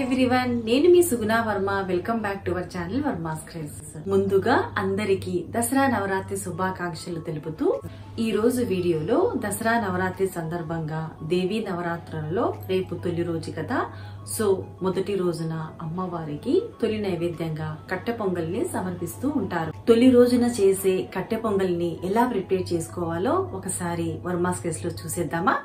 everyone నేను మీ Suguna Varma welcome back to our channel Varma's craze ముందుగా అందరికీ దసరా నవరాత్రి శుభాకాంక్షలు తెలుపుతూ ఈ రోజు వీడియోలో దసరా నవరాత్రి సందర్భంగా దేవీ నవరాత్రులలో రేపు తొలి రోజు కదా సో మొదటి రోజున అమ్మవారికి తొలి నైవేద్యంగా కట్టె పొంగల్ని సమర్పిస్తూ ఉంటారు తొలి రోజున చేసే కట్టె పొంగల్ని ఎలా ప్రిపేర్ చేసుకోవాలో ఒకసారి వర్మాస్ క్రేజ్ లో చూసేద్దామా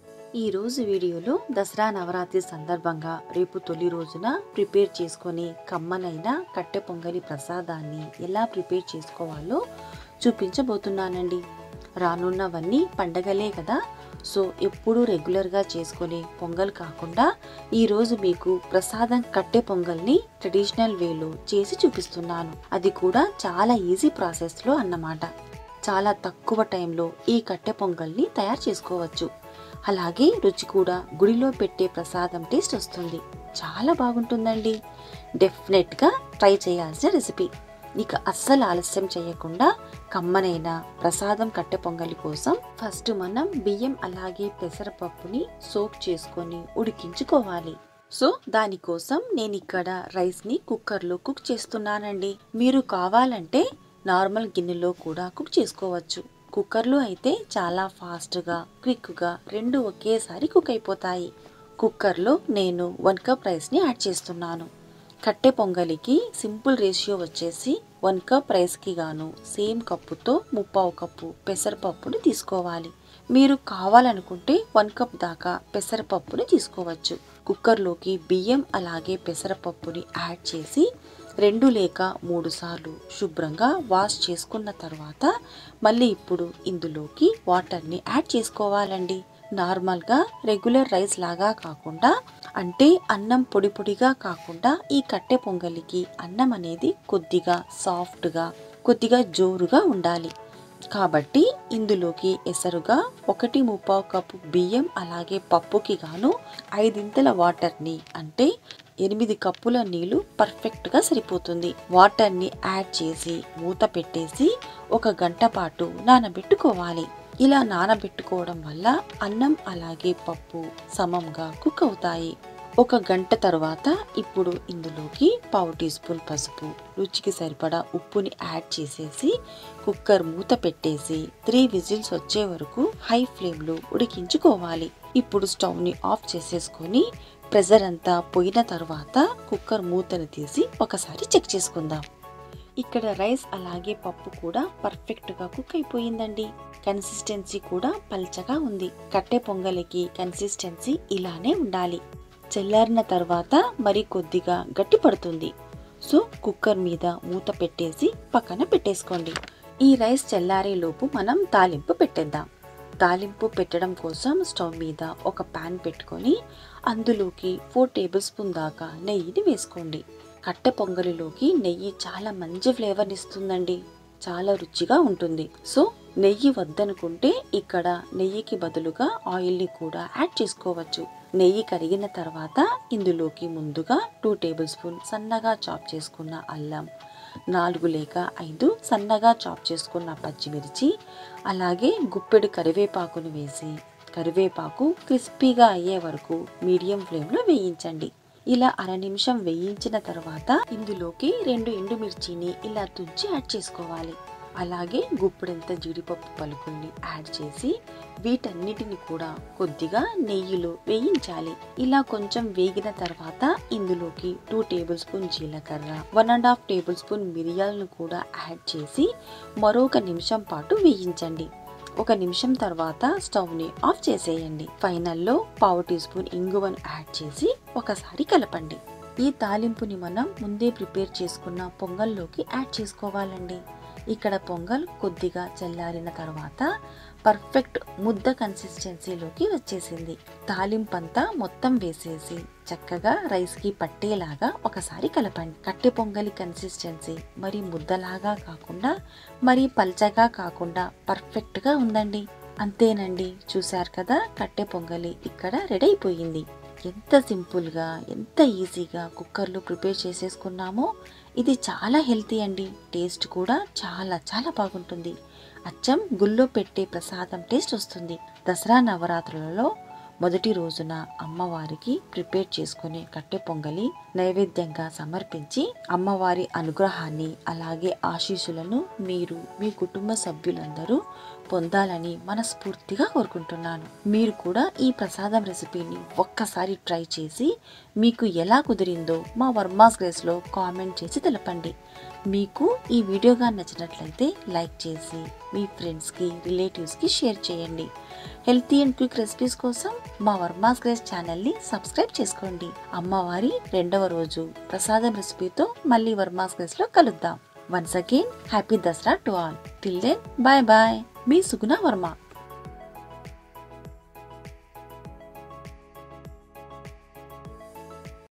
ఈ రోజు వీడియోలో దసరా నవరాత్రి సందర్భంగా రేపు తొలి రోజున ప్రిపేర్ చేసుకొని కమ్మనైన కట్టె పొంగలి ప్రసాదాన్ని ఎలా ప్రిపేర్ చేసుకోవాలో చూపించబోతున్నానండి రానున్నవన్నీ పండగలే కదా సో ఎప్పుడూ రెగ్యులర్గా చేసుకునే పొంగల్ కాకుండా ఈరోజు మీకు ప్రసాదం కట్టె పొంగల్ని ట్రెడిషనల్ వేలో చేసి చూపిస్తున్నాను అది కూడా చాలా ఈజీ ప్రాసెస్లో అన్నమాట చాలా తక్కువ టైంలో ఈ కట్టె పొంగల్ని తయారు చేసుకోవచ్చు అలాగే రుచి కూడా గుడిలో పెట్టే ప్రసాదం టేస్ట్ వస్తుంది చాలా బాగుంటుందండి డెఫినెట్గా ట్రై చేయాల్సిన రెసిపీ ఇక అస్సలు ఆలస్యం చేయకుండా కమ్మనైన ప్రసాదం కట్టె పొంగలి కోసం ఫస్ట్ మనం బియ్యం అలాగే పెసరపప్పుని సోక్ చేసుకొని ఉడికించుకోవాలి సో దానికోసం నేను ఇక్కడ రైస్ ని కుక్కర్ లో కుక్ చేస్తున్నానండి మీరు కావాలంటే నార్మల్ గిన్నెలో కూడా కుక్ చేసుకోవచ్చు కుక్కర్లో అయితే చాలా ఫాస్ట్గా క్విక్గా రెండు ఒకేసారి కుక్ అయిపోతాయి కుక్కర్లో నేను వన్ కప్ రైస్ని యాడ్ చేస్తున్నాను కట్టె పొంగలికి సింపుల్ రేషియో వచ్చేసి వన్ కప్ రైస్కి గాను సేమ్ కప్పుతో ముప్పావు కప్పు పెసరపప్పుని తీసుకోవాలి మీరు కావాలనుకుంటే వన్ కప్ దాకా పెసరపప్పుని తీసుకోవచ్చు కుక్కర్లోకి బియ్యం అలాగే పెసరపప్పుని యాడ్ చేసి రెండు లేక మూడు సార్లు శుభ్రంగా వాష్ చేసుకున్న తర్వాత మళ్ళీ ఇప్పుడు ఇందులోకి వాటర్ని యాడ్ చేసుకోవాలండి నార్మల్గా రెగ్యులర్ రైస్ లాగా కాకుండా అంటే అన్నం పొడి పొడిగా కాకుండా ఈ కట్టె పొంగలికి అన్నం అనేది కొద్దిగా సాఫ్ట్గా కొద్దిగా జోరుగా ఉండాలి కాబట్టి ఇందులోకి ఎసరుగా ఒకటి ముప్పావు కప్పు బియ్యం అలాగే పప్పుకి గాను ఐదింతల వాటర్ని అంటే ఎనిమిది కప్పుల నీళ్లు పర్ఫెక్ట్గా సరిపోతుంది వాటర్ని యాడ్ చేసి మూత పెట్టేసి ఒక గంట పాటు నానబెట్టుకోవాలి ఇలా నానబెట్టుకోవడం వల్ల అన్నం అలాగే పప్పు సమంగా కుక్ అవుతాయి ఒక గంట తర్వాత ఇప్పుడు ఇందులోకి పావు టీ స్పూన్ పసుపు రుచికి సరిపడా ఉప్పుని యాడ్ చేసేసి కుక్కర్ మూత పెట్టేసి త్రీ విజిల్స్ వచ్చే వరకు హై ఫ్లేమ్లో ఉడికించుకోవాలి ఇప్పుడు స్టవ్ని ఆఫ్ చేసేసుకొని ప్రెజర్ అంతా పోయిన తర్వాత కుక్కర్ మూతను తీసి ఒకసారి చెక్ చేసుకుందాం ఇక్కడ రైస్ అలాగే పప్పు కూడా పర్ఫెక్ట్గా కుక్ అయిపోయిందండి కన్సిస్టెన్సీ కూడా పల్చగా ఉంది కట్టె పొంగలికి కన్సిస్టెన్సీ ఇలానే ఉండాలి చల్లారిన తర్వాత మరి కొద్దిగా గట్టి పడుతుంది సో కుక్కర్ మీద మూత పెట్టేసి పక్కన పెట్టేసుకోండి ఈ రైస్ చల్లారే లోపు మనం తాలింపు పెట్టేద్దాం తాలింపు పెట్టడం కోసం స్టవ్ మీద ఒక పాన్ పెట్టుకొని అందులోకి ఫోర్ టేబుల్ స్పూన్ దాకా నెయ్యిని వేసుకోండి కట్టె పొంగలిలోకి నెయ్యి చాలా మంచి ఫ్లేవర్ ఇస్తుందండి చాలా రుచిగా ఉంటుంది సో నెయ్యి వద్దనుకుంటే ఇక్కడ నెయ్యికి బదులుగా ఆయిల్ని కూడా యాడ్ చేసుకోవచ్చు నెయ్యి కరిగిన తర్వాత ఇందులోకి ముందుగా టూ టేబుల్ స్పూన్ సన్నగా చాప్ చేసుకున్న అల్లం నాలుగు లేక ఐదు సన్నగా చాప్ చేసుకున్న పచ్చిమిర్చి అలాగే గుప్పెడు కరివేపాకును వేసి కరివేపాకు క్రిస్పీగా అయ్యే వరకు మీడియం ఫ్లేమ్లో వేయించండి ఇలా అర నిమిషం వేయించిన తర్వాత ఇందులోకి రెండు ఎండుమిర్చిని ఇలా తుంచి యాడ్ చేసుకోవాలి అలాగే గుప్పెడంత జీడిపప్పు పలుకుల్ని యాడ్ చేసి వీటన్నిటిని కూడా కొద్దిగా నెయ్యిలో వేయించాలి ఇలా కొంచెం వేగిన తర్వాత ఇందులోకి టూ టేబుల్ స్పూన్ జీలకర్ర one and half tablespoon మిరియాలను కూడా యాడ్ చేసి మరొక నిమిషం పాటు వేయించండి ఒక నిమిషం తర్వాత స్టవ్ ని ఆఫ్ చేసేయండి ఫైనల్లో పావు టీ స్పూన్ ఇంగువను యాడ్ చేసి ఒకసారి కలపండి ఈ తాలింపుని మనం ముందే ప్రిపేర్ చేసుకున్న పొంగల్లోకి యాడ్ చేసుకోవాలండి ఇక్కడ పొంగల్ కొద్దిగా చల్లారిన తర్వాత పర్ఫెక్ట్ ముద్ద కన్సిస్టెన్సీలోకి వచ్చేసింది తాలింపంతా మొత్తం వేసేసి చక్కగా రైస్కి పట్టేలాగా ఒకసారి కలపండి కట్టె పొంగలి కన్సిస్టెన్సీ మరి ముద్దలాగా కాకుండా మరి పల్చగా కాకుండా పర్ఫెక్ట్గా ఉందండి అంతేనండి చూశారు కదా కట్టె పొంగలి ఇక్కడ రెడీ అయిపోయింది ఎంత సింపుల్గా ఎంత ఈజీగా కుక్కర్లో ప్రిపేర్ చేసేసుకున్నామో ఇది చాలా హెల్తీ అండి టేస్ట్ కూడా చాలా చాలా బాగుంటుంది అచ్చం గుళ్ళో పెట్టే ప్రసాదం టేస్ట్ వస్తుంది దసరా నవరాత్రులలో మొదటి రోజున అమ్మవారికి ప్రిపేర్ చేసుకునే కట్టె పొంగలి నైవేద్యంగా సమర్పించి అమ్మవారి అనుగ్రహాన్ని అలాగే ఆశీస్సులను మీరు మీ కుటుంబ సభ్యులందరూ పొందాలని మనస్ఫూర్తిగా కోరుకుంటున్నాను మీరు కూడా ఈ ప్రసాదం రెసిపీని ఒక్కసారి ట్రై చేసి మీకు ఎలా కుదిరిందో మా వర్మాస్ గ్రేస్లో కామెంట్ చేసి తెలపండి మీకు ఈ వీడియోగా నచ్చినట్లయితే లైక్ చేసి మీ ఫ్రెండ్స్కి రిలేటివ్స్కి షేర్ చేయండి హెల్తీ అండ్ క్విక్ రెసిపీస్ కోసం మా వర్మాస్ గ్రేస్ ఛానల్ని సబ్స్క్రైబ్ చేసుకోండి అమ్మవారి రెండవ రోజు ప్రసాదం రెసిపీతో మళ్ళీ వర్మాస్ గ్రేస్లో కలుద్దాం once again happy Dasara to all till then bye bye మీ సుగుణ వర్మ